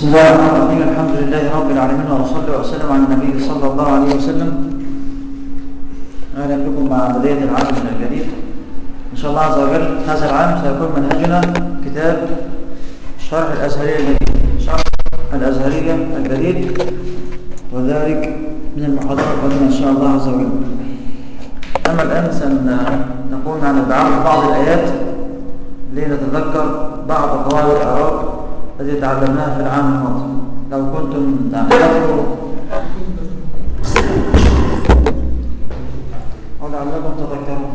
بسم الله الرحمن الرحيم الحمد لله رب العالمين وصلى وسلم على النبي صلى الله عليه وسلم اهلا بكم مع بدايه العام من الجديد ان شاء الله عز وجل هذا العام سيكون منهجنا كتاب شرح الازهريه الجديد شرح الازهريه الجديد وذلك من المحاضرات القادمه ان شاء الله عز وجل اما الان سنقوم على تعرض بعض الايات لنتذكر بعض قواعد الاعراب التي تعلمناها في العام الماضي لو كنتم تعلموا أو لعلكم تذكرون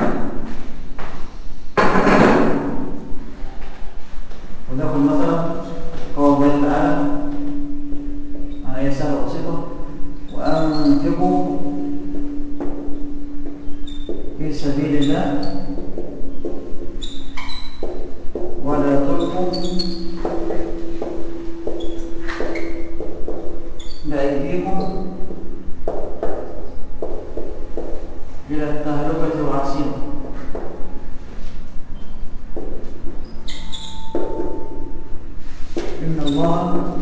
ولكم مثلا قول الله تعالى عن آية سهلة بسيطة وأنفقوا في سبيل الله ولا تلقوا بأيديكم إلى التهلكة والعصيرة إن الله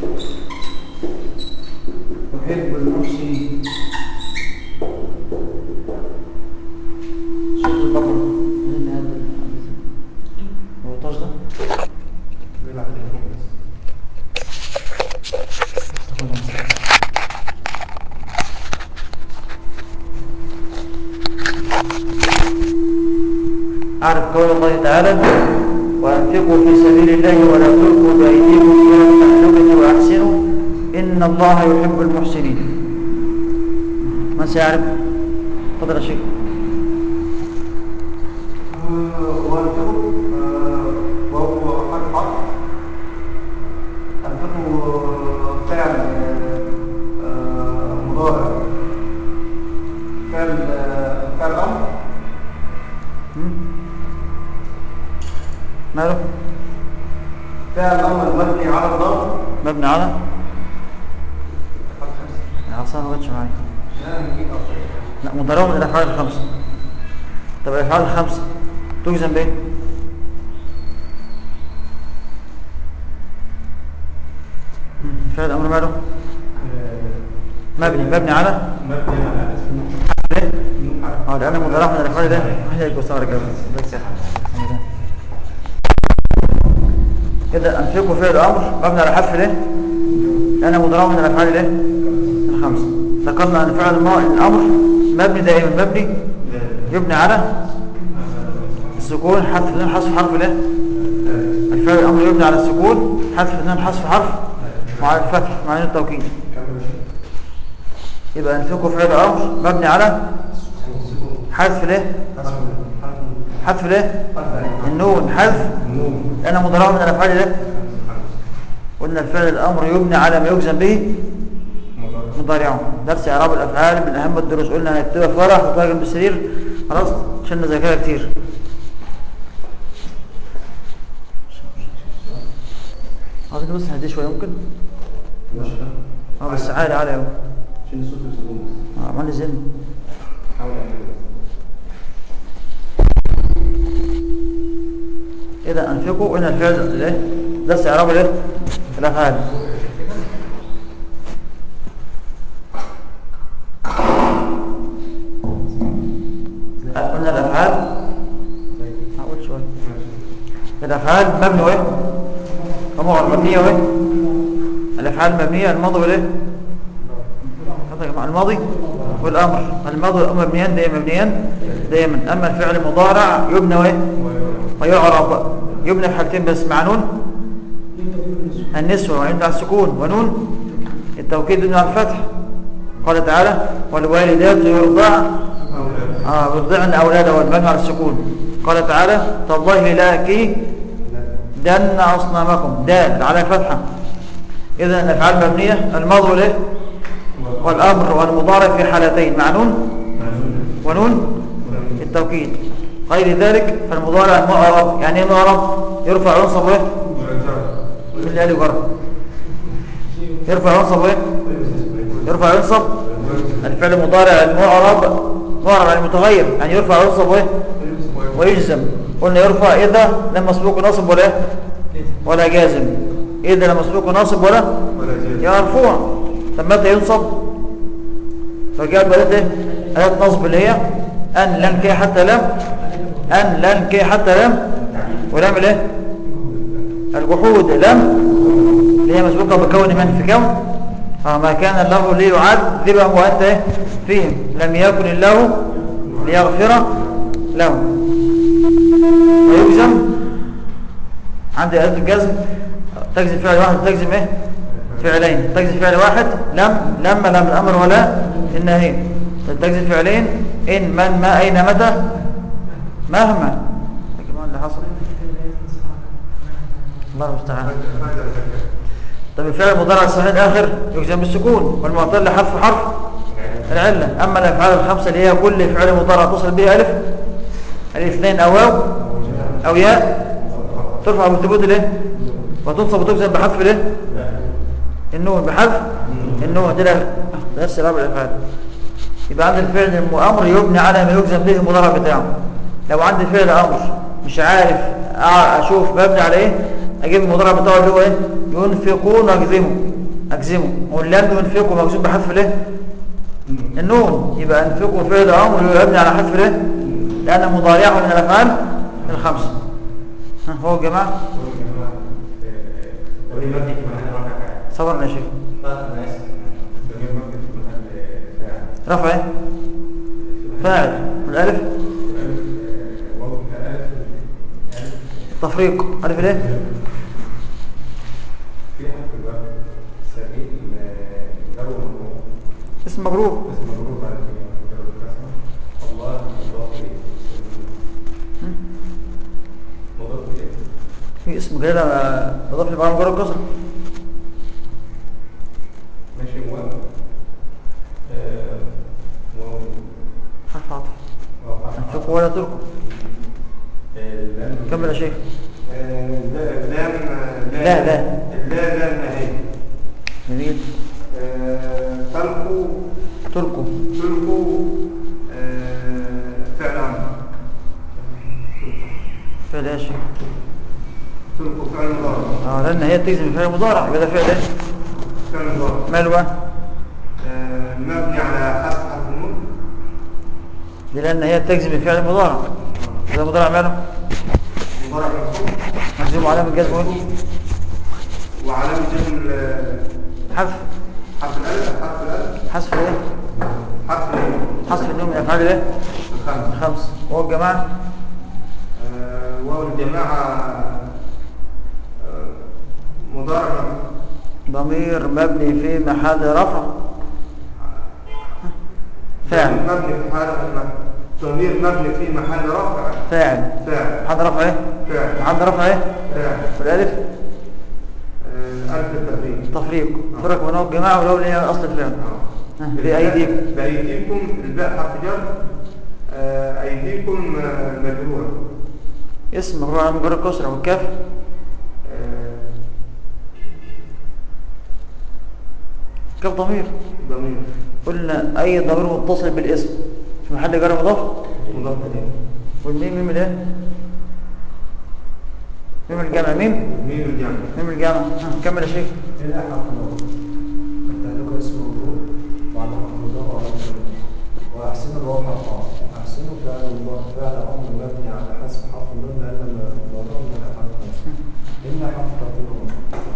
يحب المحسنين سورة البقرة أين هذا الحديث؟ هو الطاج ده؟ أعرف قول الله تعالى وأنفقوا في سبيل الله ولا تلقوا بأيديكم إلى التهلكة وأحسنوا إن الله يحب المحسنين من سيعرف؟ تفضل يا شيخ وانفقوا وهو حرف عطف انفقوا فعل آه، مضارع فعل آه، فعل امر هم؟ ماله؟ فعل امر مبني على الضم مبني على حرف خمسة. يا حسن ما جاتش معايا لا، نجيب أصلاً. لا مضارع من الافعال الخمسه طب الافعال الخمسه تجزم بايه مم. فعل امر ماله مبني مبني على مبني على اسم ليه نون حرف. اه لان المضارع من الافعال ده هي الكسار كده بس يا حبيبي. كده انفقوا فعل امر مبني على حذف ليه لان مضارع من الافعال ليه الخمسه ذكرنا ان فعل الم- الامر مبني دائما مبني يبني على السكون حذف اثنين حذف حرف له الفعل الامر يبني على السكون حذف اثنين حذف حرف وعلى الفتح مع نون التوكيد كمل شيء. يبقى انفقوا فعل امر مبني على حذف له حرف حرف حذف له حرف النون حذف نون لان مضارع من الافعال له قلنا الفعل الامر يبني على ما يجزم به مضارع. مضارعه درس اعراب الافعال من اهم الدروس قلنا هنكتبها في ورق وتبقى جنب السرير خلاص عشان نذاكرها كتير عايزين بس نهدي شويه ممكن ماشي. اه بس عالي عالي قوي شيل صوت الزبون بس. اه عمال زن حاول اعمله بس. اذا انفقوا قلنا الفعل الايه درس اعراب الايه الافعال قلنا الافعال هقول شويه الافعال مبني ايه طبعا مبنيه ايه الافعال مبنيه الماضي والايه هذا يا جماعه الماضي والامر الماضي والامر مبنيان دائما مبنيان دائما اما الفعل المضارع يبنى ايه ويعرب يبنى في حالتين بس مع نون النسوة وعند على السكون ونون التوكيد يبنى على الفتح قال تعالى والوالدات يرضع اه يرضعن اولادهن مبني على السكون قال تعالى تالله لا كي دن اصنامكم دال على فتحه اذا الافعال مبنيه الماضي والايه والامر والمضارع في حالتين مع نون ونون التوكيد غير ذلك فالمضارع معرب يعني ايه معرب يرفع ينصب ايه من اللي قال يجرب يرفع ينصب ايه يرفع ينصب الفعل المضارع المعرب معرب يعني متغير يعني يرفع ينصب ايه ويجزم قلنا يرفع اذا لم مسبوق نصب ولا إيه؟ ولا جازم ايه ده لا مسبوق ناصب ولا ولا زيادة يا مرفوع طب متى ينصب فجاء بدات ايه اداه نصب اللي هي ان لن كي حتى لم ان لن كي حتى لم ولم الايه الجحود لم اللي هي مسبوقه بكون من في كون فما كان الله ليعذبهم وانت ايه فيهم لم يكن الله ليغفر لهم ويجزم عند اداه الجزم تجزم فعل واحد تجزم ايه فعلين تجزم فعل واحد لم لما لم الامر ولا النهي تجزم فعلين ان من ما اين متى مهما لكن ما اللي حصل الله المستعان طب الفعل المضارع الصحيح الاخر يجزم بالسكون والمعتل حرف حرف العله اما الافعال الخمسه اللي هي كل فعل مضارع تصل به الف الاثنين او واو او ياء ترفع بالثبوت الايه وتنصب وتجزم بحذف الايه النون بحذف النون دي لا- نفس الامر الافعال يبقى عند الفعل الامر يبني على ما يجزم به المضارع بتاعه لو عندي فعل امر مش عارف أع- اشوف مبني على ايه اجيب المضارع بتاعه اللي هو ايه ينفقون اجزمه اجزمه ولم ينفقوا مجزوم بحذف الايه النون يبقى انفقوا فعل امر يبني على حذف الايه لان مضارعه من الافعال الخمسه ها هو يا جماعه وليه مبني في محل رفع فاعل صبرنا يا شيخ انا اسف ضمير مبني في محل فاعل رفع ايه فاعل والالف الالف واو الالف الف تفريق الف الايه في حرف الواو سبيل الجر والمجرور اسم مجرور اسم مجرور بعد كده الجر والكسر الله مضاف اليه هم؟ مضاف اليه في اسم غير مضاف لمعنى مجرد كسر ماشي واو آه، واو حرف عطف واو انفقوا ولا تركوا اللام كمل يا شيخ آه، لا- لام لا، لا. لا لا نهاية جميل آه، تلقوا تركوا تلقوا آه، فعل امر فعل ايه يا شيخ تلقوا فعل مضارع اه لان هي تجزم فعل مضارع يبقى ده فعل ايه فعل مضارع ماله بقى آه، مبني على حذف حرف النون دي لان هي تجزم فعل مضارع ده مضارع ماله مضارع مرفوع مجزوم علامه الجزم ايه وعلامة جزم ال- حذف حرف الالف حرف الالف حذف ايه حرف الايه حذف النوم من افعال الايه الخمس الخمس وهو الجماعه آه، واو الجماعة آه، مضارع ضمير مبني في محل رفع فاعل مبني في حال ضمير مبني في محل رفع فاعل فاعل محل رفع ايه فاعل محل رفع ايه فاعل والالف آه، ألف التفريق تفريق فرق بين الجماعه ولو اللي هي اصل الفعل ها، بأيديكم. بأيديكم الباء حرف جر آه، أيديكم آه، مجرورة اسم مجرور على مجرد كسر والكاف آه، كاف ضمير ضمير قلنا اي ضمير متصل بالاسم في محل جر مضاف مضاف إليه والميم ميم الايه ميم الجمع ميم ميم الجمع ميم الجمع ها، كمل يا شيخ إلا حرف نور التهلكة اسم مجرور وعلى مضاف على مضاف وأحسن الواو حرف عاص أحسن فعل الله فعل أمر مبني على حذف حرف النون لأن المضارع من الأفعال الخمسة إلا حرف تقدير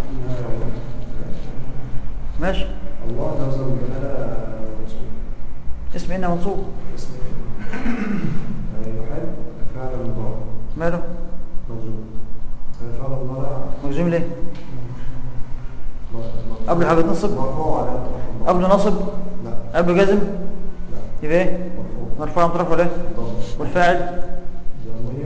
ماشي الله نظر الجلالة منصوب اسم هنا منصوب اسم يحب فعل المضارع ماله مجزوم فعل المضارع مجزوم ليه م- قبل حاجة تنصب؟ مرفوع على رفع قبل نصب لا قبل جزم لا يبقى ايه مرفوع مرفوع مطرف ولا ايه ضم والفاعل ضمير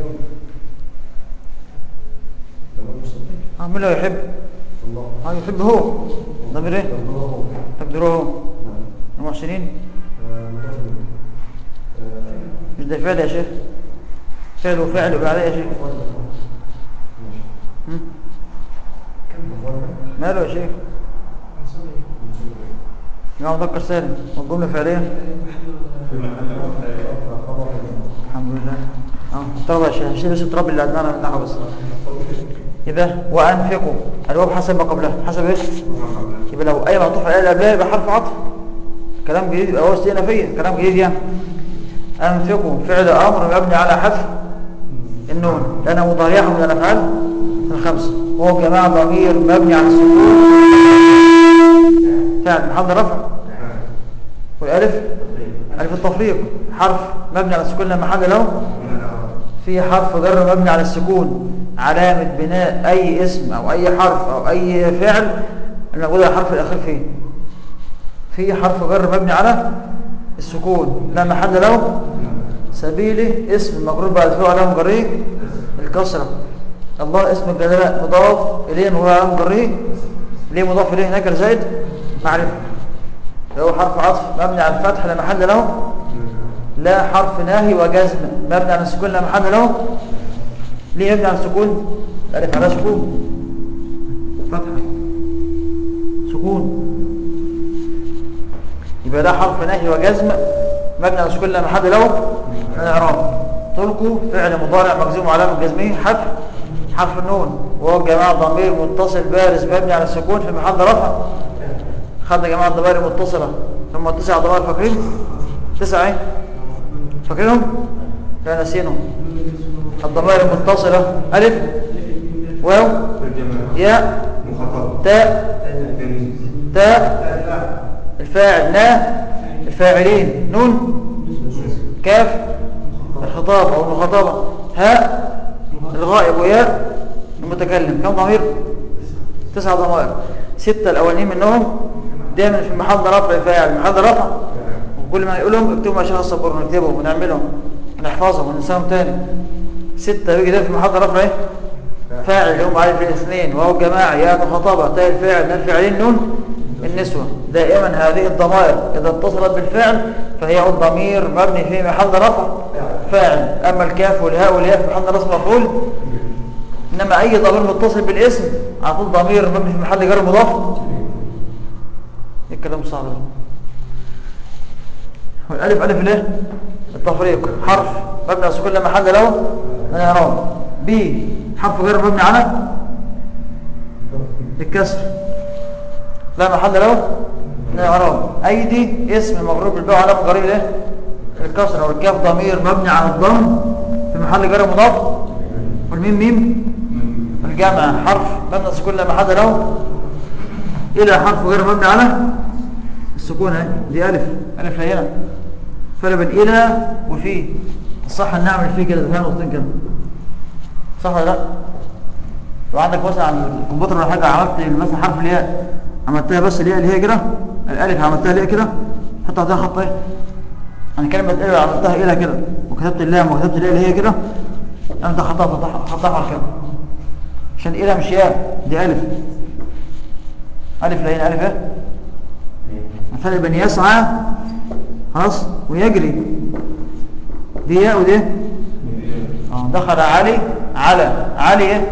ضمير مستقيم اعمله يحب الله اه يحب هو ضمير ايه ضميره تقديره هو نعم المحسنين آه، مضاف إليه. آه، مش ده فعل يا شيخ فعل وفعل يبقى عليه يا شيخ مفرد. ماشي. هم؟ مفرد. ماله يا شيخ جماعة مذكر سالم والجملة فعلية في محل رفع رفع خبر الحمد لله اه طب يا شيخ شيل بس التراب اللي عندنا نحو بس يبقى وانفقوا الواو حسب ما قبلها حسب ايش يبقى لو اي معطوف على اللي قبلها يبقى حرف عطف كلام جديد يبقى هو استئنافيه كلام جديد يعني انفقوا فعل امر مبني على حذف النون لانه مضارعه من الافعال الخمسه وهو جماعه ضمير مبني على السكون فعل محل رفع والالف الف التفريق حرف مبني على السكون لا محل له في حرف جر مبني على السكون علامة بناء أي اسم أو أي حرف أو أي فعل نقول الحرف الأخير فيه في حرف جر مبني على السكون لا محل له سبيله اسم مجرور بعد فيه علامة جريه الكسرة الله اسم الجلالة مضاف إليه وهو علامة جريه ليه مضاف إليه هناك زائد معرفة هو حرف عطف مبني على الفتح لا محل له لا حرف ناهي وجزم مبني على السكون لا محل له ليه مبني على السكون الف على سكون فتحه سكون يبقى ده حرف ناهي وجزم مبني على السكون لا محل له الاعراب تركوا فعل مضارع مجزوم علامه جزمه حرف حرف النون وهو جماعه ضمير متصل بارز مبني على السكون في محل رفع خدنا جماعه ضمائر متصله ثم تسع ضمائر فاكرين تسعه ايه فاكرينهم لا نسينهم الضمائر المتصلة ألف واو ياء مخاطبة تاء تاء الفاعل نا الفاعلين نون كاف الخطاب أو المخاطبة هاء الغائب وياء المتكلم كم ضمير تسعة ضمائر ستة الأولين منهم دايما في محل رفع فاعل محل رفع وكل ما يقولهم اكتبوا ما شاء الصبر ونكتبهم ونعملهم ونحفظهم وننساهم تاني ستة بيجي ده في محل رفع ايه فاعل هم عارف الاثنين وهو جماعة يا مخاطبة تاء الفاعل نال الفاعلين نون النسوة دائما هذه الضمائر إذا اتصلت بالفعل فهي الضمير مبني في محل رفع فاعل أما الكاف والهاء والياء في محل رفع مفعول إنما أي ضمير متصل بالاسم على طول ضمير مبني في محل جر مضاف الكلام صعب ده والالف الف ليه التفريق حرف مبني على السكون لا محل له من الاعراب ب حرف غير مبني على الكسر لا محل له من الاعراب ايدي اسم مغروب بالباء علامه غريب ايه الكسر والكاف ضمير مبني على الضم في محل جر مضاف والميم ميم الجمع حرف مبني على السكون لا محل له الى حرف غير مبني على السكون اهي دي الف الف هنا فرق بين الى وفي الصح ان نعمل فيه كده فيها نقطتين كده صح ولا لا لو عندك مثلا على الكمبيوتر ولا حاجه عملت مثلا حرف الياء عملتها بس الياء اللي هي كده الالف عملتها ليه كده حط عليها خط ايه يعني كلمه الف عملتها الى كده وكتبت اللام وكتبت الياء اللي هي كده انت حطها حطها على كده عشان الى مش ياء دي الف الف لا هنا الف ايه الفرق بين يسعى خلاص ويجري دي ياء ودي اه دخل علي على علي ايه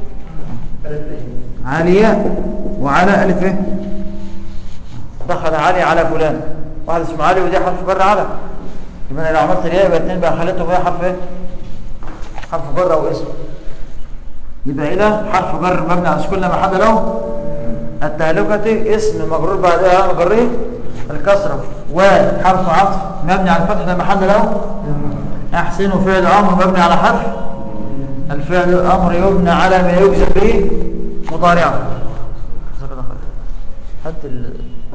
علياء وعلى الف ايه دخل علي على فلان واحد اسمه علي ودي حرف جر على يبقى لو عملت الياء يبقى اثنين بقى خليتهم ايه حرف ايه حرف جر او اسم يبقى الى حرف جر مبني على السكون لا محل له التهلكة اسم مجرور بعدها مجريه الكسرة وحرف عطف مبني على الفتح لا محل له احسن فعل امر مبني على حرف الفعل الامر يبنى على ما يجزم به مضارعا حد ال...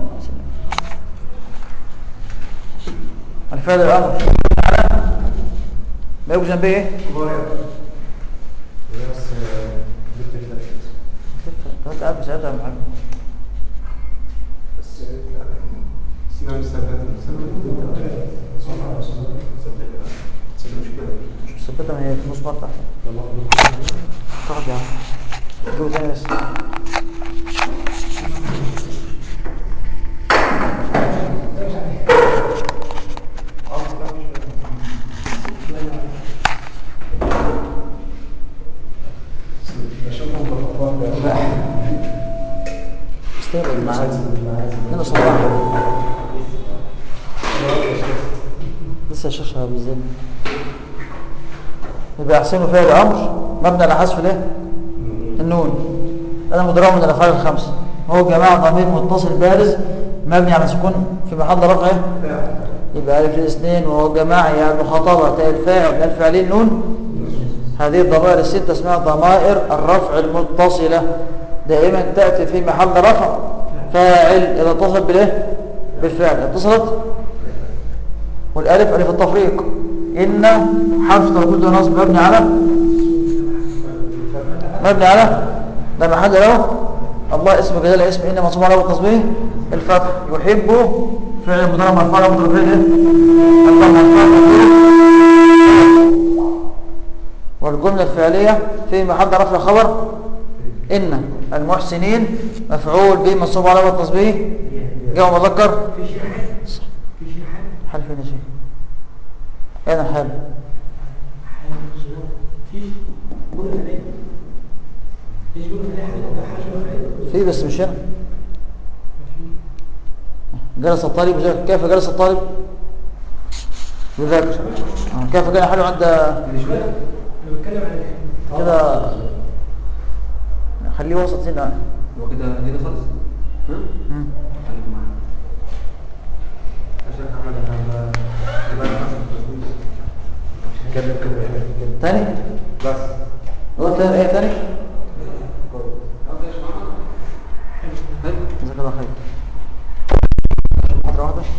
الفعل الامر على ما يجزم به ايه بس جبت الفلاشة ثلاث ألف ساعتها يا محمد بس اسمها مسافات مش مثبتة من هي في نص مرة تاخد يا عم جو تاني بس بشوفهم بالأخبار ده استقبل معاك هنا صباح لسه الشاشة بالظبط يبقى يحسنوا فعل أمر مبني على حذف الايه؟ النون النون هذا مضرب من الافعال الخمسه هو جماعه ضمير متصل بارز مبني على سكون في محل رفعه يبقى الف الاثنين وهو جماعه يعني مخاطبه تاء الفاعل من الفاعلين نون هذه الضمائر الستة اسمها ضمائر الرفع المتصلة دائما تأتي في محل رفع فاعل إذا اتصل بالايه بالفعل اتصلت والالف الف التفريق إن حرف توكيد ونصب مبني على مبني على ده محل له الله اسم جلاله اسم إن منصوب على التصبيح الفتح يحب فعل مضارع مرفوع على مضارع فعل الله مرفوع والجملة الفعلية في محل رفع خبر إن المحسنين مفعول به منصوب على التصبيح جاء مذكر في شيء حل في شيء حل حل فين يا شيخ أين الحل في قول عليه ايش قول عليه حل في بس مش هنا جلس الطالب يذاكر كيف جلس الطالب يذاكر آه، كيف كان حاله عند انا بتكلم عن كده خليه وسط هنا هو كده هنا خالص ها؟ مم. خليك معايا عشان احمد احنا يبقى كلم كلم تاني بس قلت ايه تاني جزاك الله خير محاضرة واحدة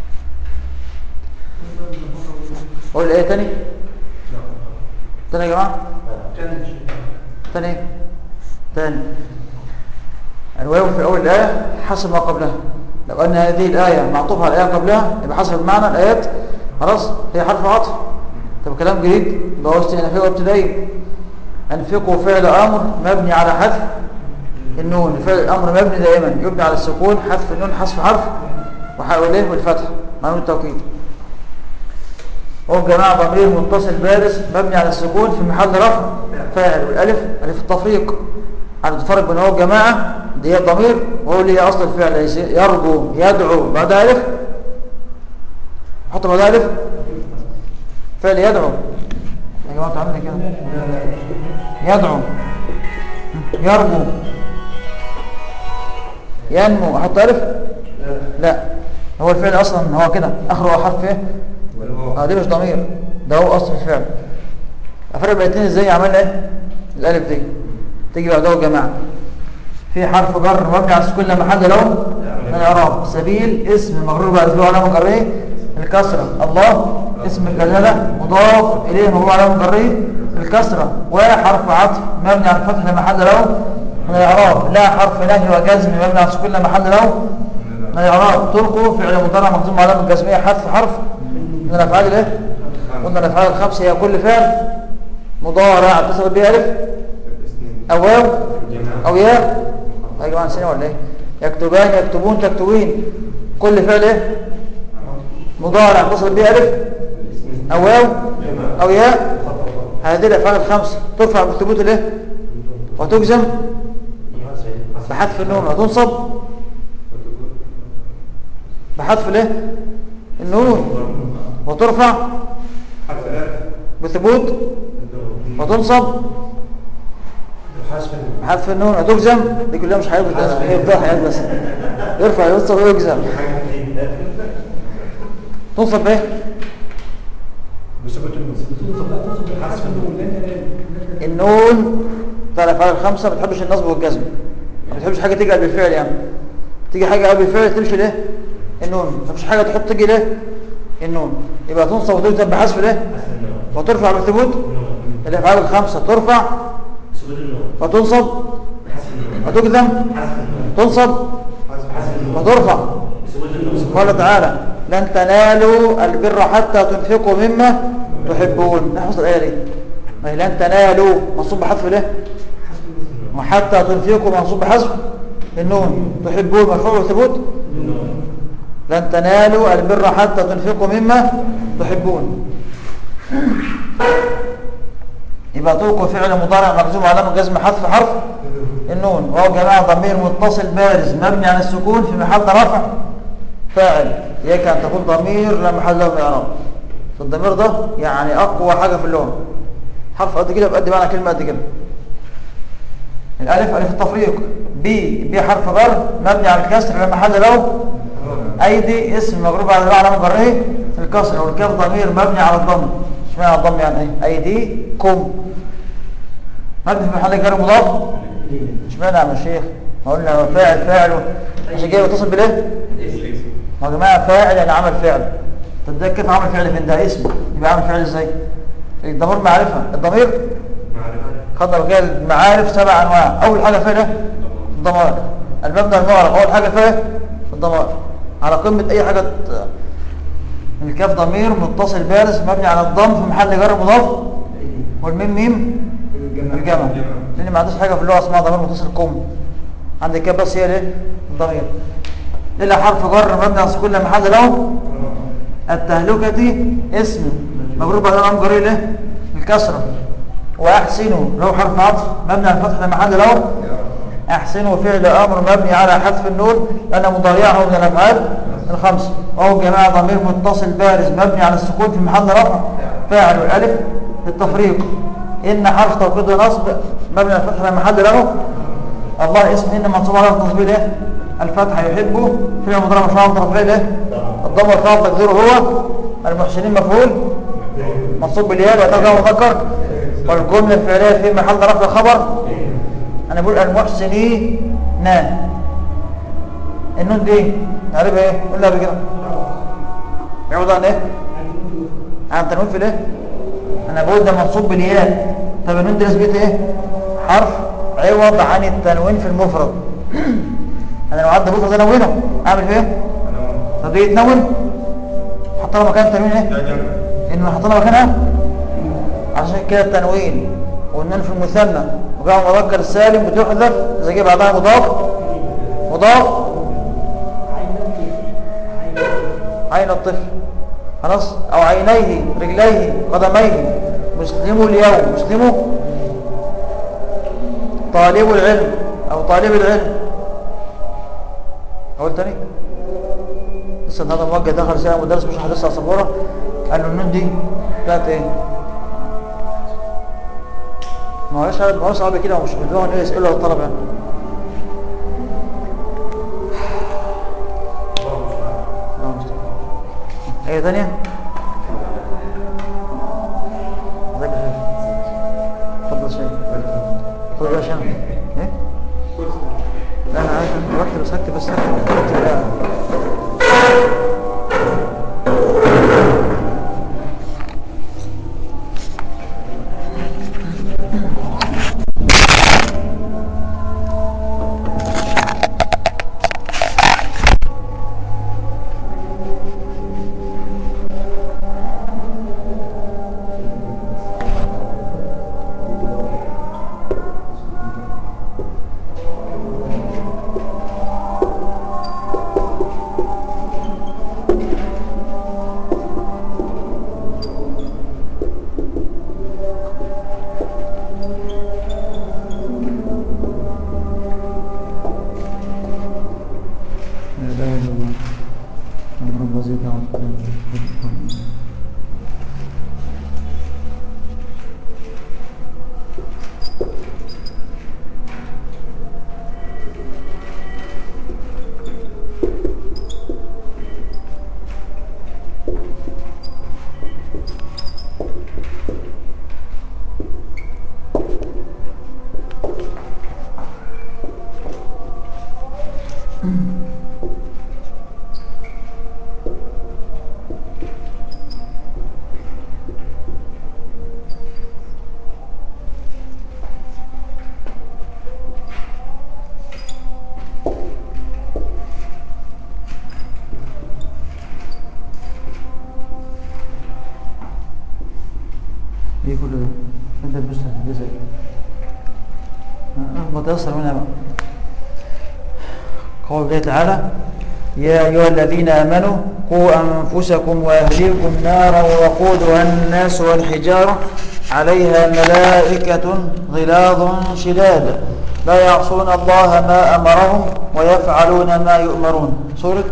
قول ايه تاني تاني يا جماعة تاني ايه؟ تاني الواو في اول الايه حسب ما قبلها لو ان هذه الايه معطوفه على الايه قبلها يبقى حسب المعنى الايات خلاص هي حرف عطف طب كلام جديد يبقى هو استئنافي وابتدائي انفقوا فعل امر مبني على حذف النون فعل الامر مبني دائما يبني على السكون حذف النون حذف حرف وحاوليه والفتح معنون التوكيد هو جماعة ضمير متصل بارز مبني على السكون في محل رفع فاعل والالف الف التفريق على الفرق بين هو جماعة دي هي ضمير وهو اللي هي اصل الفعل يرجو يدعو بعد الف حط بعد الف فعل يدعو يا جماعة تعمل كده يدعو يرجو ينمو احط الف لا هو الفعل اصلا هو كده اخره حرف ايه اه دي مش ضمير ده هو اصل الفعل افرق بين الاثنين ازاي عملنا ايه الالف دي تيجي بعدها جماعه في حرف جر مبني على السكون لما محل له من الاعراب سبيل اسم مغرور بعد له علامه جره الكسره الله اسم الجلاله مضاف اليه مغرور علامه جره الكسره وحرف عطف مبني على الفتح لما محل له من الاعراب لا حرف نهي وجزم مبني على السكون لما محل له من الاعراب تركوا فعل مضارع مجزوم علامه الجزميه حذف حرف من الافعال الايه قلنا الافعال الخمسه هي كل فعل مضارع اتصل به الف او واو او ياء يا جماعه نسينا ولا ايه يكتبان يكتبون تكتبين كل فعل ايه مضارع اتصل به الف او واو او ياء هذه الافعال الخمسه ترفع بالثبوت الايه وتجزم بحذف النون وتنصب بحذف الايه النون وترفع بثبوت وتنصب بحذف النون وتجزم دي كلها مش حاجات بتنصب هي بتضيع حاجات بس يرفع ينصب ويجزم تنصب بايه النون بتاع الافعال الخمسه ما بتحبش النصب والجزم ما بتحبش حاجه تيجي قبل الفعل يعني تيجي حاجه قبل الفعل تمشي ليه النون ما فيش حاجه تحط تيجي ليه النون يبقى تنصب وتجزم بحذف ليه وترفع بالثبوت الافعال الخمسه ترفع وتنصب وتجزم تنصب وترفع قال تعالى لن تنالوا البر حتى تنفقوا مما تحبون نحفظ الايه دي ما هي لن تنالوا منصوب بحذف ليه وحتى تنفقوا منصوب بحذف النون تحبون مرفوع وثبوت لن تنالوا البر حتى تنفقوا مما تحبون يبقى توقع فعل مضارع مجزوم علامه جزم حذف حرف النون وهو جماعه ضمير متصل بارز مبني على السكون في محل رفع فاعل يك ان تكون ضمير لا محل له من الاعراب فالضمير ده يعني اقوى حاجه في اللغه حرف قد كده بقد معنى كلمه قد كده الالف الف التفريق بي بي حرف جر مبني على الكسر لا محل له ايدي اسم مجرور على على مجره الكسر والكاف ضمير مبني على الضم اشمعنى الضم يعني ايه ايديكم مبني في محل جر مضاف اشمعنى يا شيخ ما قلنا هو فاعل فاعل عشان كده يتصل بالايه يا جماعه فاعل يعني عمل فعل طب ده كيف عمل فعل فين ده اسم يبقى عمل فعل ازاي الضمير معرفه الضمير خدنا كده المعارف سبع انواع اول حاجه فيها الضمائر المبنى المعرف اول حاجه فيها الضمائر على قمه اي حاجه ت- الكاف ضمير متصل بارز مبني على الضم في محل جر مضاف والميم ميم الجمع لان ما عندوش حاجه في اللغه اسمها ضمير متصل قم عندك كده بس هي الايه الضمير الا حرف جر مبني على السكون لا محل له التهلكة اسم مجرور بعد الامر جرير له الكسره واحسنوا له حرف عطف مبني على الفتح لا محل له احسنوا فعل امر مبني على حذف النون لان مضارعه من الافعال الخمس وهو جماعه ضمير متصل بارز مبني على السكون في محل رفع فاعل والالف للتفريق ان حرف توكيد ونصب مبني على الفتح لا محل له الله اسم ان منصوب على التصبير ايه الفتح يحبه فعل مضارع مفعول طرف ايه الضم والخاء تقديره هو المحسنين مفعول منصوب بالياء وترجمه مذكر والجمله الفعليه في محل رفع خبر انا بقول المحسنين نا النون دي تعرفها ايه قول قبل كده يعود عن ايه عن تنوين في الايه انا بقول ده منصوب بالياء طب النون دي نسبته ايه حرف عوض عن التنوين في المفرد انا لو عدى مفرد انونه اعمل فيه ايه طب دي يتنون حط لها مكان التنوين ايه انه حط لها مكانها عشان كده التنوين والنون في المثنى وجاء مذكر السالم بتحذف اذا جه بعدها مضاف مضاف عين الطفل خلاص او عينيه رجليه قدميه مسلم اليوم مسلم طالب العلم او طالب العلم اقول تاني لسه هذا موجه دخل سنه مدرس مش حدث على سبوره قال له النون دي بتاعت ايه ما هوش ما هو صعب كده ومش بدون ايه يسالوا الطلبه يعني اللهم صل. ايه ثانيه ازيك يا شيخ اتفضل يا شيخ اتفضل يا شيخ ايه لا انا عايز رحت بس هكتب بس هكتب لا. لا اله الا الله رب زيد ايه كل ده انت تبص هتدرسك ما تيسر منها بقى قول الله تعالى يا ايها الذين امنوا قوا انفسكم واهليكم نارا وقودها الناس والحجاره عليها ملائكه غلاظ شداد لا يعصون الله ما امرهم ويفعلون ما يؤمرون سوره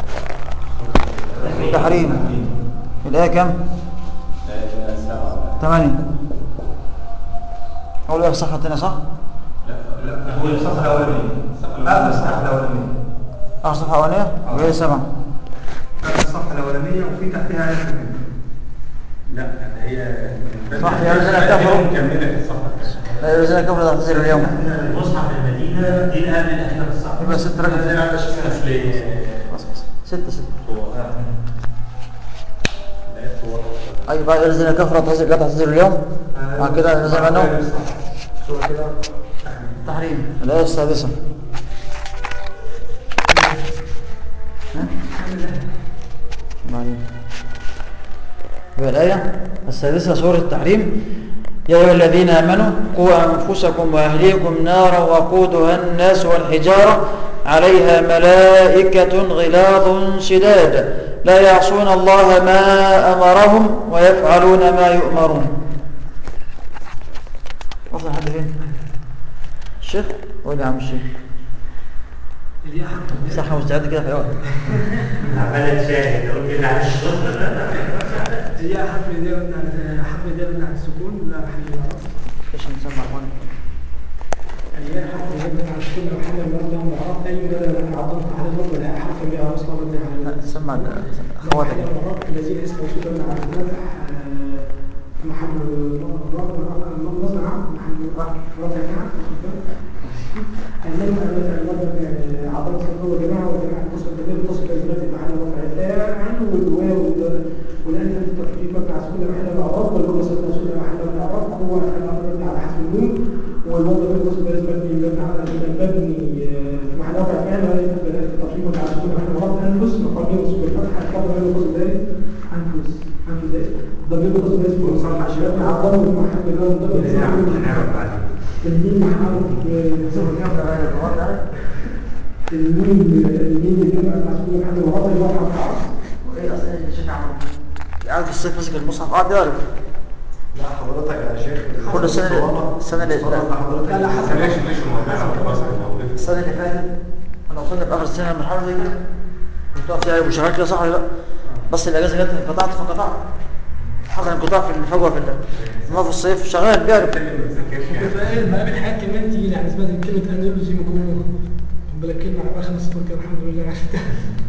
التحريم الايه كم ثمانية أول إيه صح الثانية صح لا لا هو الصفحه الاولانيه الصفحه الصفحه الاولانيه اه صفحة أولانية غير سبعة آخر الصفحه الاولانيه وفي تحتها ايه كمان لا هي صح، يا رجل كفروا. مكمله الصفحه لا الذين كفروا لا تنزلوا اليوم المصحف المدينه دي الان الاخيره في الصفحه يبقى ست رقم. اصل خلاص خلاص ستة ستة هو لا هو أي بعد الذين كفروا تنزل- لا تنزلوا اليوم آه كده نزل عنهم شو كده تحريم الآية السادسة ها؟ بعدين. يبقى الآية السادسة سورة التحريم يا أيها الذين آمنوا قوا أنفسكم وأهليكم نارا وقودها الناس والحجارة عليها ملائكة غلاظ شداد لا يعصون الله ما أمرهم ويفعلون ما يؤمرون وصل حد فين؟ الشيخ؟ قول يا عم الشيخ اللي هي حرف صح مستعد كده في الوقت عملت شاهد اقول كده على هي حرف النداء قلنا حرف النداء قلنا على السكون لا محل الاعراب ايش نسمع اخواني يعني هي حرف النداء قلنا على السكون لو محل المرض لهم الاعراب اي مدى لما عطلت على المرض لا حرف النداء اصلا مبني على لا سمع اخواتك محل المرض الذين اسمه موصول قلنا على الفتح آه، محل نصب عام محل رفع نعم المنع مثلا المنع عضلة الصدر والجماعة والجماعة تصل بالليل تصل بالبلاد محل رفع الفاعل والواو والالف التركيب مبني على سكون محل الاعراب والجملة ست موصول محل الاعراب هو مبني على حسب النون والواو ضمير تصل بالاسم مبني مبني على مبني آه، في محل رفع فاعل والالف التركيب مبني على سكون محل الاعراب انفس مقامير وصول الفتحة الخبر غير تصل بالاسم انفس انفس ده ضمير تصل بالاسم وصل عشان عضلة في محل غير ضمير الميم الميم الميم اللي بيبقى مسؤول عن الوضع يوحى في عصر وايه اصلا الشيخ عمرو قاعد في الصيف ماسك المصحف قاعد يعرف لا حضرتك يا شيخ كل سنة السنة اللي حضرتك لا لا حسب ماشي ماشي السنة اللي فاتت انا وصلنا في اخر السنة من الحرب دي كنت واقف يعني وشغال كده صح ولا لا بس الاجازة جت انقطعت فقطعت حصل انقطاع في الفجوة في ال- ما في الصيف شغال بيعرف كنت بقابل بقابل حاجات كمان تقيلة يعني سمعت كلمة أندلسي مكروه خد بالك كلمة على خمس سطور كده الحمد لله عرفتها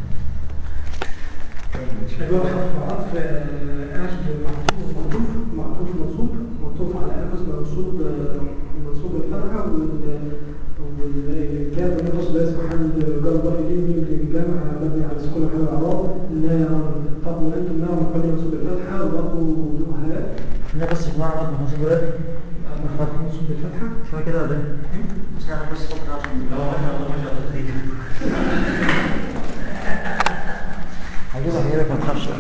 اللي هو حرف عطف أشد معطوف معطوف معطوف منصوب معطوف على أنفس منصوب منصوب الفتحة وال والكاف اللي يخص باسم محل جر ضرب إليه ميم للجمع مبني على سكون محل الإعراب نار طب وأنتم نار مقابل منصوب الفتحة وضربوها انا بس يا جماعة ما حسب بالك منصوب الفتحة شوية كده ولا ايه؟ بس يعني بس فكرة عشان هجيبك هجيبك ما تخافش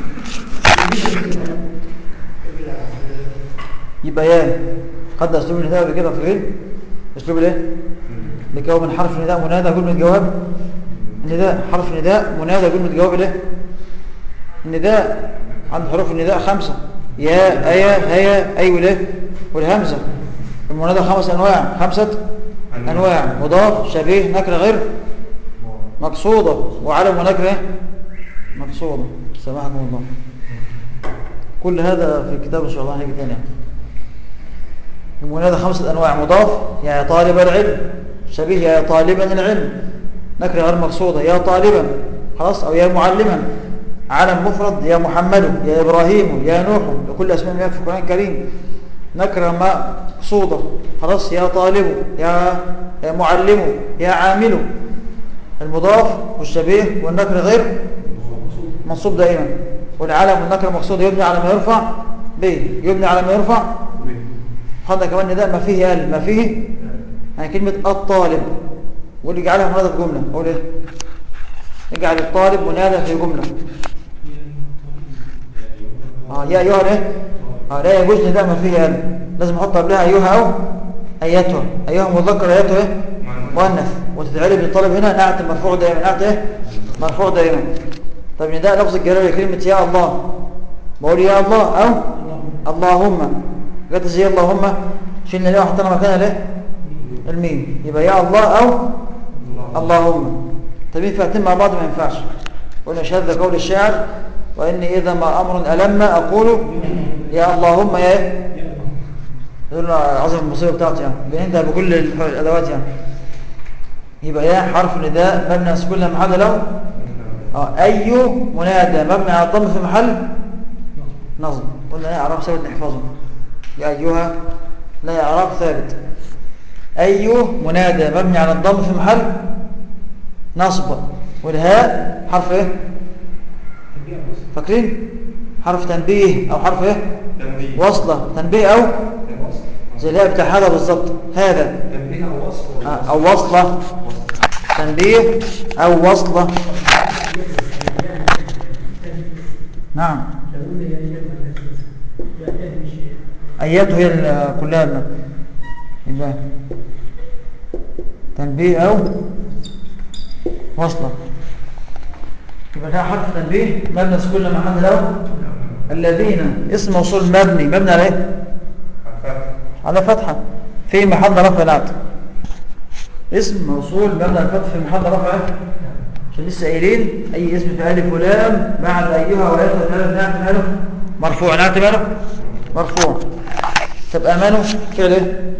يبقى يا قد اسلوب النداء قبل كده في غير اسلوب الايه لكون من حرف نداء منادى كلمه جواب النداء حرف نداء منادى كلمه جواب الايه النداء عند حروف النداء خمسه يا ايا هيا اي والايه والهمزه المنادى خمس انواع خمسه انواع مضاف شبيه نكره غير مقصوده وعلم ونكره إيه؟ مقصوده سامحكم الله كل هذا في الكتاب ان شاء الله هيجي تاني المنادى خمسة أنواع مضاف يا طالب العلم شبيه يا طالبا العلم نكرة غير مقصودة يا طالبا خلاص أو يا معلما علم مفرد يا محمد يا إبراهيم يا نوح لكل أسماء الله في القرآن الكريم نكرة مقصودة خلاص يا طالب يا يا معلم يا عامل المضاف والشبيه والنكرة غير منصوب دائما والعلم والنكرة مقصودة يبني على ما يرفع به يبني على ما يرفع هذا كمان نداء ما فيه ال ما فيه يعني كلمة الطالب واللي يجعلها منادى في جملة أقول إيه اجعل الطالب منادى في جملة آه يا أيها إيه آه لا يجوز نداء ما فيه ال لازم أحط قبلها أيها أو أيتها أيها مذكر أيتها إيه مؤنث وتتعرب للطالب هنا نعت مرفوع دائما نعت إيه مرفوع دائما طب نداء لفظ الجلالة كلمة يا الله بقول يا الله أو اللهم جت زي اللهم شلنا ليه وحطينا مكانها ليه الميم يبقى يا الله او اللهم طب ينفع تتم مع بعض ما ينفعش قلنا شاذ قول الشاعر واني اذا ما امر الم اقول يا اللهم يا إيه؟ يقول له عظم المصيبة بتاعته يعني بينتهى بكل الح- الأدوات يعني يبقى يا حرف نداء مبني على السكون لا محل له اه أي منادى مبني على الضم في محل نصب قلنا لا إعراب ثابت نحفظه يا أيها لا إعراب ثابت أي منادى مبني على الضم في محل نصب والهاء حرف ايه فاكرين حرف تنبيه او حرف ايه تنبيه وصله تنبيه او زي الهاء بتاع هذا بالظبط هذا تنبيه او وصف آه، او وصله تنبيه او وصله نعم اياته هي ال- كلها ال- يبقى تنبيه او وصله يبقى ده حرف تنبيه مبني في كل محل له الذين اسم موصول مبني مبني على ايه الفتح على فتحه في محل رفع نعت اسم موصول مبني على الفتح في محل رفع إيه؟ عشان لسه قايلين اي اسم في الف ولام بعد ايها وياتي الف نعت ماله مرفوع نعت ماله مرفوع طب امنوا فعل ايه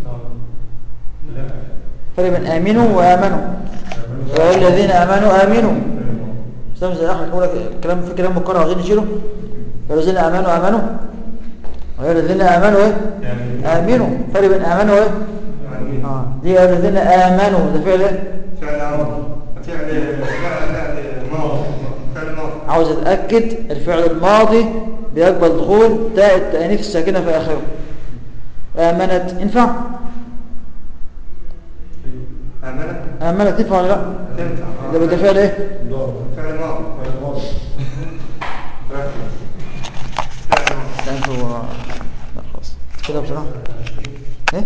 فرق بين امنوا وامنوا يا أيها الذين امنوا امنوا استمع زي اخر اقول لك كلام في كلام مكرر عايزين نشيله يا الذين امنوا امنوا ويا الذين امنوا ايه امنوا فرق بين امنوا ايه اه دي يا الذين امنوا ده فعل ايه فعل امر فعل فعل فعل ماضي فعل ماضي عاوز اتاكد الفعل الماضي بيقبل دخول تاء التانيث الساكنه في اخره امنت ينفع امانه امنت تنفع ولا لا تنفع ده بده فعل ايه فعل ماضي ركز. فعل ماضي لا انتوا لا خلاص كده بسرعه ايه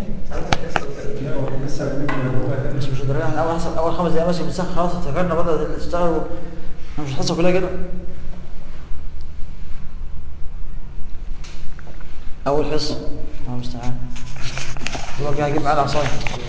مش مش قادرين احنا اول حصل اول خمس دقايق ماشي بنسخن خلاص افتكرنا بدأ تشتغل و... احنا مش الحصه كلها كده اول حصه الله المستعان وارجع اجيب معاه العصايه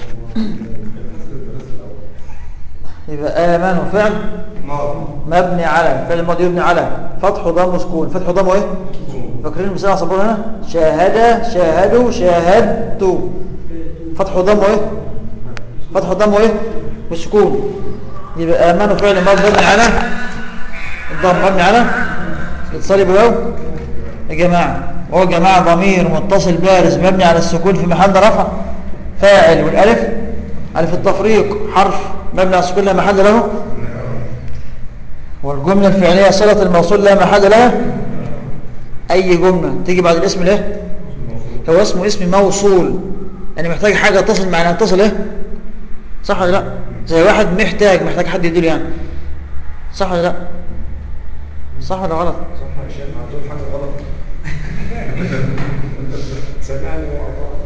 يبقى امنوا فعل ماضي مبني على فعل الماضي يبني على فتح وضم وسكون فتح وضم ايه فاكرين المثال على السبوره هنا شاهد شاهدوا شاهدتوا فتح وضم ايه فتح وضم ايه والسكون يبقى امنوا فعل ماضي مبني على الضم مبني على اتصال بواو يا جماعه وهو يا جماعه ضمير متصل بارز مبني على السكون في محل رفع فاعل والالف الف التفريق حرف مبني على السكون لا محل له والجملة الفعلية صلة الموصول لا محل لها أي جملة تيجي بعد الاسم ليه هو اسمه اسم موصول يعني محتاج حاجة تصل معناها تصل ايه صح ولا لا زي واحد محتاج محتاج حد يديله يعني صح ولا لا صح ولا غلط صح يا شيخ هتقول حاجه غلط سمعني وأطاع.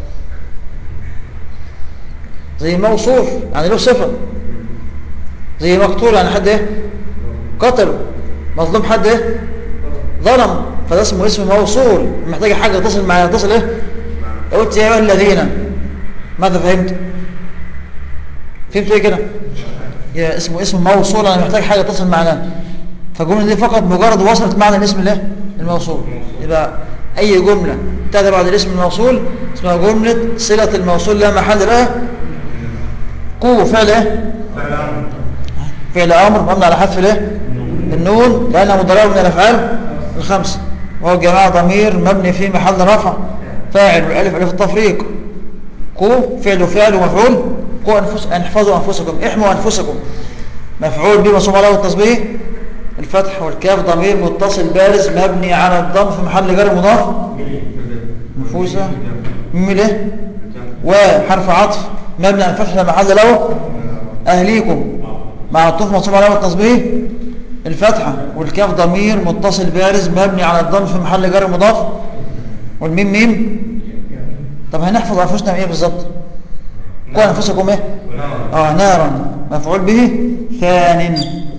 زي موصوف يعني له صفة زي مقتول يعني حد ايه قتل مظلوم حد ايه ظلم فده اسمه اسم موصول محتاج حاجة تصل مع تصل ايه لو قلت يا ايها الذين ماذا فهمت فهمت ايه كده يا اسمه اسم موصول انا محتاج حاجة تصل معناه فالجملة دي فقط مجرد وصلت معنى الاسم الايه الموصول يبقى اي جملة تأتي بعد الاسم الموصول اسمها جملة صلة الموصول لا محل لها قوة فعل ايه فعل امر فعل امر مبني على حذف الايه النون لانه مضارع من الافعال الخمسه وهو الجماعه ضمير مبني في محل رفع فاعل والالف الف التفريق قو فعل وفعل ومفعول قو انفس انحفظوا انفسكم احموا انفسكم مفعول به منصوب عليه التصبيح الفتح والكاف ضمير متصل بارز مبني على الضم في محل جر مضاف نفوسه ميم ايه وحرف عطف مبني على الفتح لا محل له أهليكم مع الطف منصوب علامة التصبيح الفتحة والكاف ضمير متصل بارز مبني على الضم في محل جر مضاف والميم ميم طب هنحفظ أنفسنا ايه بالظبط قوا أنفسكم ايه اه نارا مفعول به ثان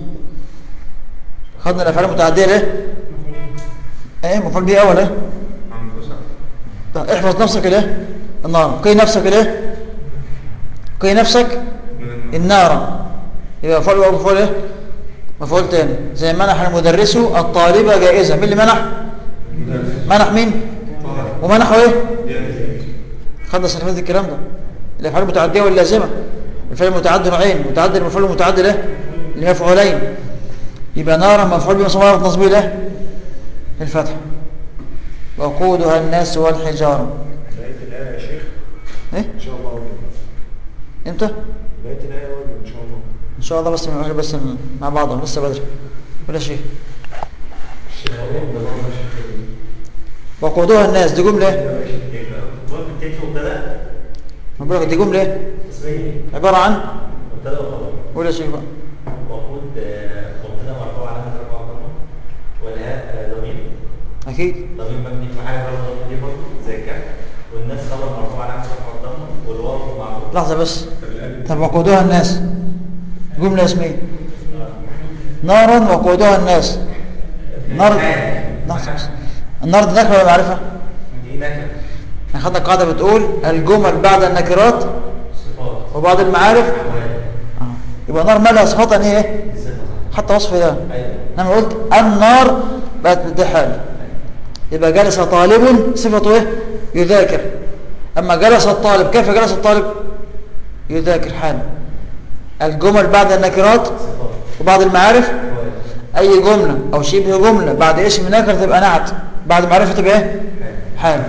خدنا الأفعال المتعدية ليه ايه مفعول به أول ايه انفسك طب احفظ نفسك الايه النار قي نفسك الايه قي نفسك النار يبقى مفعول أول مفعول ايه مفعول تاني زي منح المدرس الطالبة جائزة مين اللي منح منح مين ومنحه ايه خدنا السنه اللي فاتت الكلام ده الافعال المتعديه واللازمه الفعل المتعدي نوعين متعدي المفعول المتعدي له لمفعولين يبقى نارا مفعول به مصمم على تصبيه له الفتح وقودها الناس والحجاره بقية الآية يا شيخ ايه إن شاء الله واجب امتى بقية الآية واجب إن شاء الله ان شاء الله بس بس مع بعضهم لسه بدري ولا شيء وقودها الناس دي جمله ممكن تكتب مبتدا ما بقول لك دي جمله اسميه عباره عن مبتدا وخبر ولا شيء بقى وقود آه، مبتدا مرفوع على رفع ضمه والهاء آه، ضمير اكيد ضمير مبني في محل رفع ضمه دي برضه زي الكهف والناس خبر مرفوع على رفع ضمه والواو معروف لحظه بس طب وقودها الناس جمله اسميه نارا وقودها الناس نار لحظه بس النار دي نكره ولا معرفه دي نكره احنا خدنا قاعده بتقول الجمل بعد النكرات صفات وبعد المعارف احوال آه. يبقى نار مالها صفات يعني ايه دي صفه حتى وصف ده ايوه انا قلت النار بقت ده حال يبقى جلس طالب صفته ايه يذاكر اما جلس الطالب كيف جلس الطالب يذاكر حال الجمل بعد النكرات صفات وبعد المعارف احوال اي جمله او شبه جمله بعد اسم نكره تبقى نعت بعد معرفه تبقى ايه حال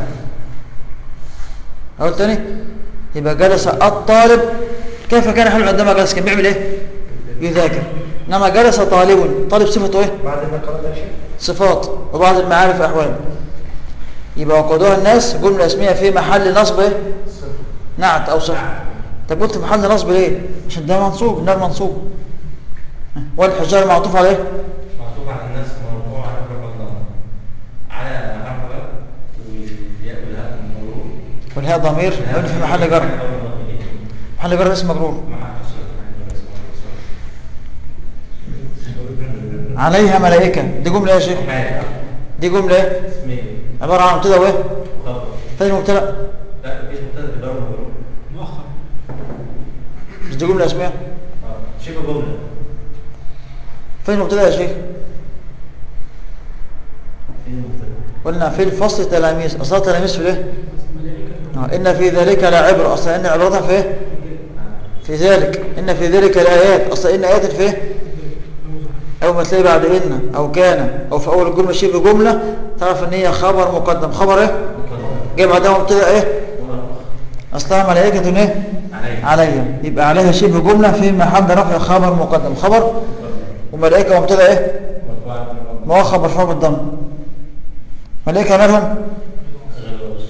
اقول تاني يبقى جلس الطالب كيف كان حال عندما جلس كان بيعمل ايه يذاكر انما جلس طالب طالب صفته ايه بعد ما قرأنا يا شيخ صفات وبعض المعارف احوال يبقى وقودها الناس جمله اسميه في محل نصب ايه صفه نعت او صفه طب قلت في محل نصب ليه عشان ده منصوب النار منصوب والحجار معطوف عليه معطوف على الناس مرفوع على رفع ضمه على عقبه ويأكل هذا المرور والهاء ضمير يكون في محل جر محل جر اسم مجرور عليها ملائكه دي جمله ايه يا شيخ دي جمله ايه عباره عن مبتدا وايه فين مبتدا لا مفيش مبتدا في دار المرور مؤخر مش دي جمله اسميه شبه جمله فين مبتدا يا شيخ فين المبتدا قلنا في الفصل تلاميذ اصلا تلاميذ في ايه آه، ان في ذلك لعبره اصلا ان عبرتها في ايه في ذلك ان في ذلك الايات اصلا ان ايات في ايه اول ما تلاقي بعد ان او كان او في اول الجمله شبه جمله تعرف ان هي خبر مقدم خبر ايه جاي بعدها مبتدا ايه اصلها ملائكه ايه عليها عليها يبقى عليها شبه جمله في محل رفع خبر مقدم خبر وملائكه مبتدا ايه مرفوع على رفع ضمه مؤخر مرفوع بالضم ملائكه مالهم غلوص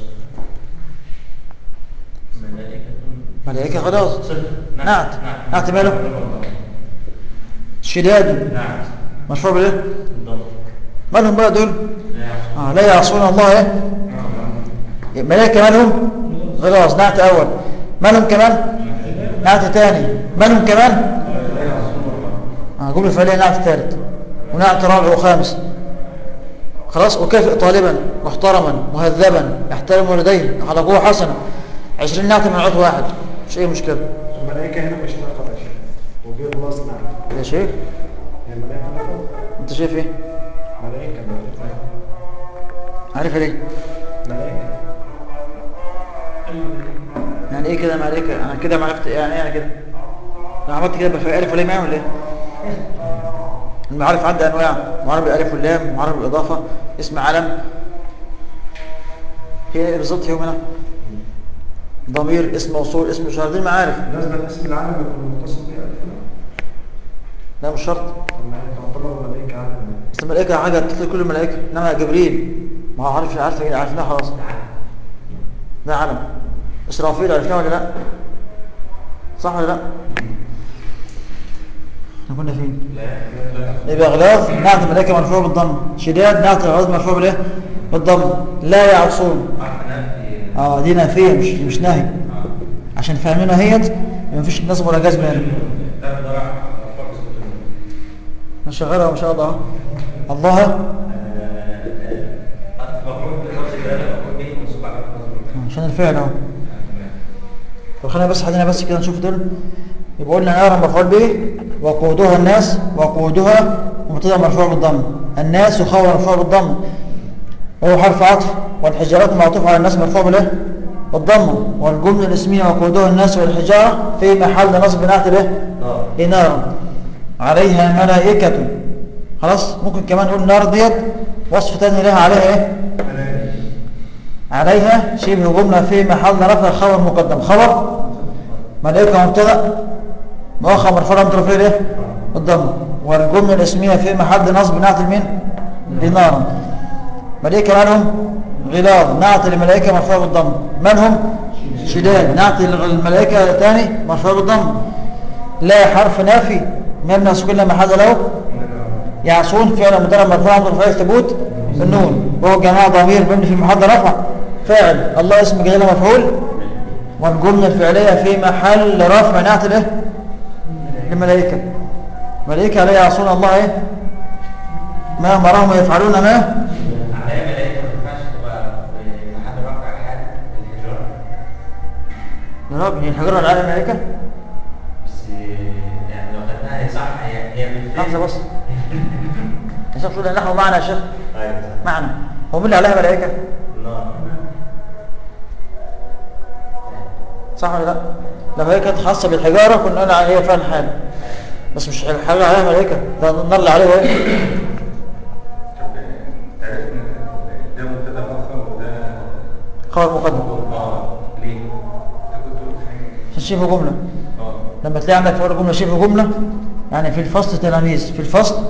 ملائكة ملائكه خلاص صفر نعت نعت ماله شداد نعت مرفوع بالايه بالضبط مالهم بقى دول لا يحصل آه لا يعصون الله ايه ملائكه مالهم خلاص نعت اول مالهم كمان نعت تاني مالهم كمان آه جمله فعليه نعت ثالث ونعت رابع وخامس خلاص وكافئ طالبا محترما مهذبا يحترم والديه خلقوه حسنا 20 نعت من عضو واحد مش اي مشكله الملائكة هنا مش ناقضة يا شيخ وجه الله نعم يا شيخ هي الملائكة ناقضة انت شايف ايه ملائكة ملائكة عارف ليه ملائكة يعني ايه كده ملائكه انا كده ما عرفت يعني ايه يعني كده لو عملت كده بقى في الف ولام يعمل ايه المعارف عندي انواع معرب الالف واللام معرب الاضافه اسم علم هي ايه بالظبط فيهم هنا ضمير اسم موصول اسم اشاره دي المعارف لازم الاسم العالم يكون متصل بها ألف لا مش شرط الملائكة تعتبر ملائكة عالم بس الملائكه حاجه تطلق كل الملائكه انما جبريل ما هو عارف عارف عرفناه خلاص ده علم اسرافيل عرفناه ولا لا صح ولا لا احنا كنا فين يبقى غلاظ نعت الملائكه مرفوع بالضم شداد نعت الغلاظ مرفوع بالايه بالضم لا يعصون اه دي نافيه مش مش نهي عشان فاهمينها هيت ما فيش نصب ولا جزم هنا نشغلها ما شاء الله الله عشان الفعل اهو طب خلينا بس حدنا بس كده نشوف دول يبقى قلنا نار مفعول به وقودها الناس وقودها مبتدا مرفوع بالضم الناس وخبر مرفوع بالضم وهو حرف عطف والحجارات معطوف على الناس مرفوع بالايه والضمة والجملة الاسمية وقودها الناس والحجارة في محل نصب نعت به نار نار عليها ملائكة خلاص ممكن كمان نقول نار ديت وصف تاني لها عليها ايه عليها شبه جملة في محل رفع خبر مقدم خبر ملائكة مبتدا مؤخر مرفوع مضروب فيه ايه الضم والجملة الاسمية في محل نصب نعت المين لنار ملائكة مالهم غلاظ نعت الملائكة مرفوع بالضم من هم شداد نعت الملائكة تاني مرفوع بالضم لا حرف نافي مبنى سكون محل له يعصون فعل مضارع مرفوع مضارع فاعل ثبوت النون وهو جماعة ضمير مبني في محل رفع فاعل الله اسم جلاله مفعول والجملة الفعلية في محل رفع نعت له للملائكة ملائكة لا يعصون الله ايه ما امرهم ويفعلون ما عليها ملائكة ما ينفعش تبقى في محل رفع حال الحجارة يا رب هي الحجرة على الملائكة بس يعني لو خدناها هي صح هي هي بالفعل لحظة بس يا شيخ تقول نحو معنا يا شيخ ايوه صح معنا هو مين اللي عليها ملائكة النار صح ولا لا لو هي كانت خاصة بالحجارة كنا قلنا هي فعلا حال بس مش الحجارة عليها ملائكة ده النار اللي عليها ايه عرفنا ده مبتدا مؤخر وده خبر مقدم اه ليه؟ انت كنت قلت حاجه عشان شبه جملة اه لما تلاقي عندك فوق جملة شبه جملة يعني في الفصل تلاميذ في الفصل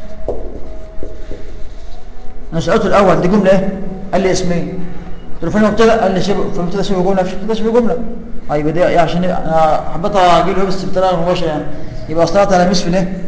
انا سألته الأول دي جملة ايه قال لي اسمين قلت له فين المبتدا قال لي شبه في المبتدا شبه جملة في المبتدا شبه جملة اه يبقى دي عشان انا حبيت اجي له بس بطريقة مباشرة يعني يبقى اصلها تلاميذ في الايه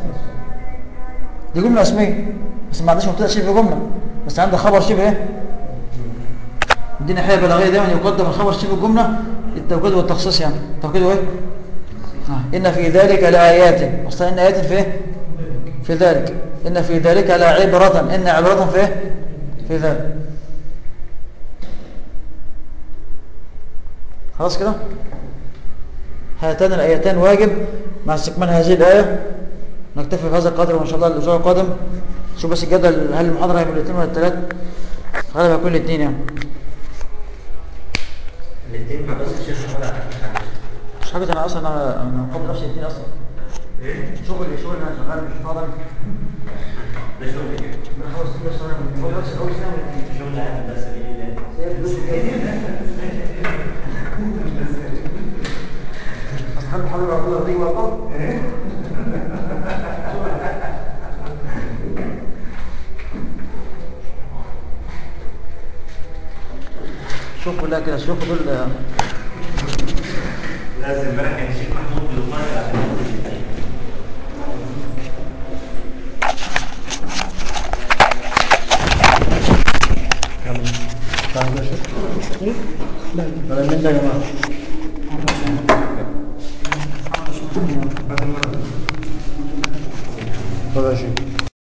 دي جملة اسمية بس ما عندهاش مبتدا شبه جملة بس عندها خبر شبه ايه دي ناحية بلاغية دايما يقدم الخبر شبه الجملة التوكيد والتخصيص يعني التوكيد وايه آه. إن في ذلك لآيات أصلا إن آيات في إيه؟ في ذلك إن في ذلك لعبرة إن عبرة في إيه؟ في ذلك خلاص كده هاتان الآيتان واجب مع استكمال هذه الآية نكتفي بهذا القدر وإن شاء الله الأسبوع القادم شوف بس الجدول هل المحاضرة هيبقى الاثنين ولا الثلاث غالبا هيكون الاثنين يعني الاثنين ما بس الشيخ محمد عبد الحميد مش حاجة أنا أصلا أنا أنا مقابل نفسي الاثنين أصلا ايه؟ شغلي شغلي أنا شغال مش فاضي ده شغل كده من خمس سنين بس أنا مقابل نفسي أول سنة شغل عادي بس لله أصحاب الحبيب عبد الله دي وقف شوفوا لا كده شوفوا دول لازم امبارح كان الشيخ محمود بيقاتل عشان ياخد الاثنين تعالوا يا شيخ ولا من ده يا جماعه اتفضل يا شيخ